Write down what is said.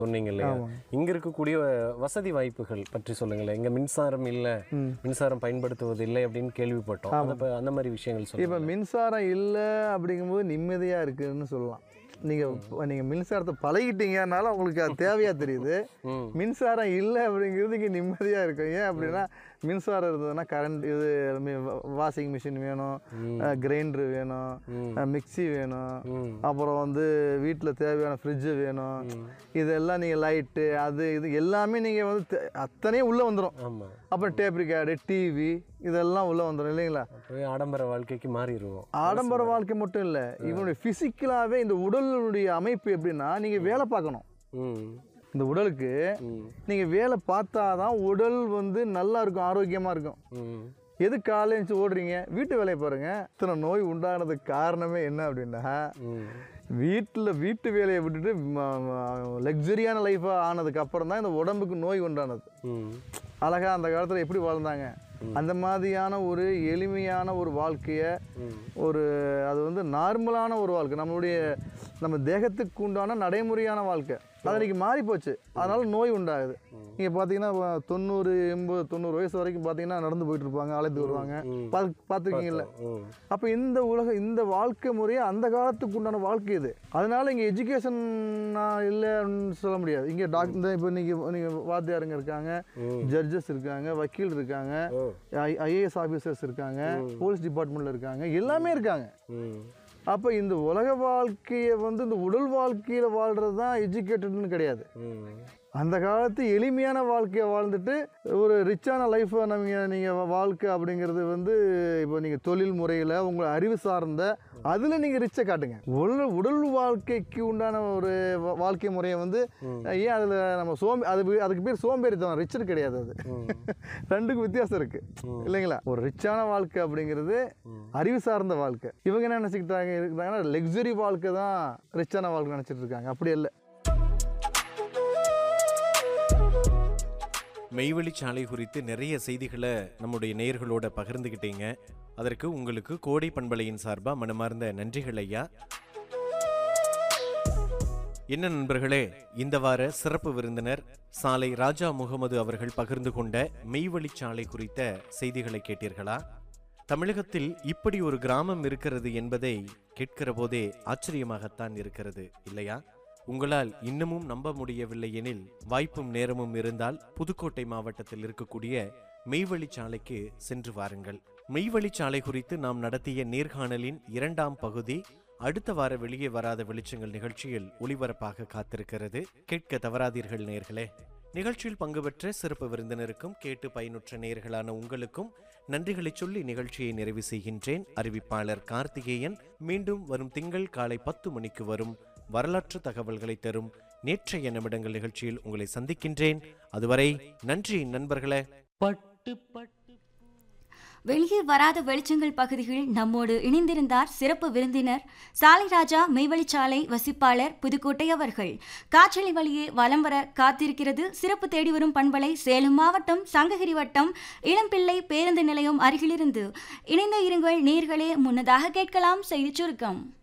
சொன்னீங்க இல்லையா ஆமாங்க. இங்க இருக்கக்கூடிய வசதி வாய்ப்புகள் பற்றி சொல்லுங்களேன் இங்க மின்சாரம் இல்ல ம். மின்சாரம் பயன்படுத்துவது இல்லை அப்படின்னு கேள்விப்பட்டோம் அதை ப- அந்த மாதிரி விஷயங்கள் இப்போ சொல்லுங்க மின்சாரம் இல்லை அப்படிங்கும்போது நிம்மதியாக இருக்குதுன்னு சொல்லலாம் நீங்கள் நீங்கள் மின்சாரத்தை பழகிட்டீங்கனால உங்களுக்கு அது தேவையாக தெரியுது ம் மின்சாரம் இல்லை அப்படிங்கிறது இங்கே நிம்மதியாக இருக்கும் ஏன் அப்படின்னா மின்சாரம் இருந்ததுன்னா கரண்ட் இது வாஷிங் மிஷின் வேணும் கிரைண்டர் வேணும் மிக்ஸி வேணும் ம் அப்புறம் வந்து வீட்டில் தேவையான ஃப்ரிட்ஜு வேணும் இதெல்லாம் நீங்கள் லைட்டு அது இது எல்லாமே நீங்கள் வந்து தே- அத்தனையும் உள்ளே வந்துடும் ஆமா அப்புறம் டேப் ரிகார்டு டிவி இதெல்லாம் உள்ளே வந்துடும் இல்லைங்களா அப்பவே ஆடம்பர வாழ்க்கைக்கு மாறிடுவோம் ஆடம்பர வாழ்க்கை மட்டும் இல்லை இவனுடைய ஃபிசிக்கலாகவே இந்த உடலுடைய அமைப்பு எப்படின்னா நீங்கள் வேலை பார்க்கணும் ம் இந்த உடலுக்கு ம் நீங்கள் வேலை பார்த்தா தான் உடல் வந்து நல்லா இருக்கும் ஆரோக்கியமாக இருக்கும் ம் எது காலையில் எழுந்துச்சு ஓடுறீங்க வீட்டு வேலையை பாருங்க இத்தனை நோய் உண்டானதுக்கு காரணமே என்ன அப்படின்னா ம் வீட்டில் வீட்டு வேலையை விட்டுட்டு லக்ஸரியான லைஃபாக ஆனதுக்கு அப்புறம் தான் இந்த உடம்புக்கு நோய் உண்டானது ம் அழகா அந்த காலத்தில் எப்படி வாழ்ந்தாங்க அந்த மாதிரியான ஒரு எளிமையான ஒரு வாழ்க்கையை ம் ஒரு அது வந்து நார்மலான ஒரு வாழ்க்கை நம்மளுடைய நம்ம தேகத்துக்கு உண்டான நடைமுறையான வாழ்க்கை அது இன்னைக்கு மாறி போச்சு அதனால நோய் உண்டாகுது நீங்கள் பார்த்தீங்கன்னா வ- தொண்ணூறு எண்பது தொண்ணூறு வயசு வரைக்கும் பார்த்தீங்கன்னா நடந்து போயிட்டு இருப்பாங்க அழைத்து வருவாங்க ம். பார்த்து பார்த்துருக்கீங்கல்ல ம் அப்போ இந்த உலக இந்த வாழ்க்கை முறையே அந்த காலத்துக்கு உண்டான வாழ்க்கை இது அதனால இங்கே எஜுகேஷன் இல்லைன்னு சொல்ல முடியாது இங்கே டாக்டர் இப்போ நீங்கள் நீங்கள் வாத்தியாருங்க இருக்காங்க ம். ஜட்ஜஸ் இருக்காங்க வக்கீல் இருக்காங்க ஓ ஐஏஎஸ் ஆஃபீஸர்ஸ் இருக்காங்க போலீஸ் டிபார்ட்மெண்ட்டில் இருக்காங்க எல்லாமே இருக்காங்க ம் அப்போ இந்த உலக வாழ்க்கையை வந்து இந்த உடல் வாழ்க்கையில் வாழ்கிறது தான் எஜுகேட்டட்னு கிடையாது ம் அந்த காலத்து எளிமையான வாழ்க்கையை வாழ்ந்துட்டு ஒரு ரிச்சான லைஃப்பை நம்ம நீங்கள் வாழ்க்கை அப்படிங்கிறது வந்து இப்போ நீங்கள் தொழில் முறையில் உங்கள் அறிவு சார்ந்த அதில் நீங்கள் ரிச்சை காட்டுங்க உடல் உடல் வாழ்க்கைக்கு உண்டான ஒரு வா- வாழ்க்கை முறையை வந்து ஏன் அதில் நம்ம சோம்பே அது அதுக்கு பேர் சோம்பேறித்தனம் ரிச்சர் கிடையாது அது ரெண்டுக்கும் வித்தியாசம் இருக்குது இல்லைங்களா ஒரு ரிச்சான வாழ்க்கை அப்படிங்கிறது அறிவு சார்ந்த வாழ்க்கை இவங்க என்ன நினச்சிக்கிட்டாங்க இருக்கிறாங்கன்னா லக்ஸரி வாழ்க்கை தான் ரிச்சான வாழ்க்கை நினச்சிட்டு இருக்காங்க அப்படி இல்லை மெய்வழி சாலை குறித்து நிறைய செய்திகளை நம்முடைய நேயர்களோட பகிர்ந்துக்கிட்டீங்க அதற்கு உங்களுக்கு கோடை பண்பலையின் சார்பா மனமார்ந்த நன்றிகள் ஐயா என்ன நண்பர்களே இந்த வார சிறப்பு விருந்தினர் சாலை ராஜா முகமது அவர்கள் பகிர்ந்து கொண்ட மெய்வழி சாலை குறித்த செய்திகளை கேட்டீர்களா தமிழகத்தில் இப்படி ஒரு கிராமம் இருக்கிறது என்பதை கேட்கிற போதே ஆச்சரியமாகத்தான் இருக்கிறது இல்லையா உங்களால் இன்னமும் நம்ப முடியவில்லை எனில் வாய்ப்பும் நேரமும் இருந்தால் புதுக்கோட்டை மாவட்டத்தில் இருக்கக்கூடிய மெய்வழிச்சாலைக்கு சென்று வாருங்கள் மெய்வழிச்சாலை குறித்து நாம் நடத்திய நேர்காணலின் இரண்டாம் பகுதி அடுத்த வார வெளியே வராத வெளிச்சங்கள் நிகழ்ச்சியில் ஒளிபரப்பாக காத்திருக்கிறது கேட்க தவறாதீர்கள் நேர்களே நிகழ்ச்சியில் பங்கு பெற்ற சிறப்பு விருந்தினருக்கும் கேட்டு பயனுற்ற நேர்களான உங்களுக்கும் நன்றிகளை சொல்லி நிகழ்ச்சியை நிறைவு செய்கின்றேன் அறிவிப்பாளர் கார்த்திகேயன் மீண்டும் வரும் திங்கள் காலை பத்து மணிக்கு வரும் வரலாற்று தகவல்களை தரும் நேற்றைய நிமிடங்கள் நிகழ்ச்சியில் உங்களை சந்திக்கின்றேன் அதுவரை நன்றி நண்பர்களே பட்டு பட்டு வெளியே வராத வெளிச்சங்கள் பகுதியில் நம்மோடு இணைந்திருந்தார் சிறப்பு விருந்தினர் சாலைராஜா மெய்வழிச்சாலை வசிப்பாளர் புதுக்கோட்டை அவர்கள் காற்றலை வழியே வலம் வர காத்திருக்கிறது சிறப்பு தேடி வரும் பண்பலை சேலம் மாவட்டம் சங்ககிரி வட்டம் இளம்பிள்ளை பேருந்து நிலையம் அருகிலிருந்து இணைந்த இருங்கள் நேர்களே முன்னதாக கேட்கலாம் செய்திச் சுருக்கம்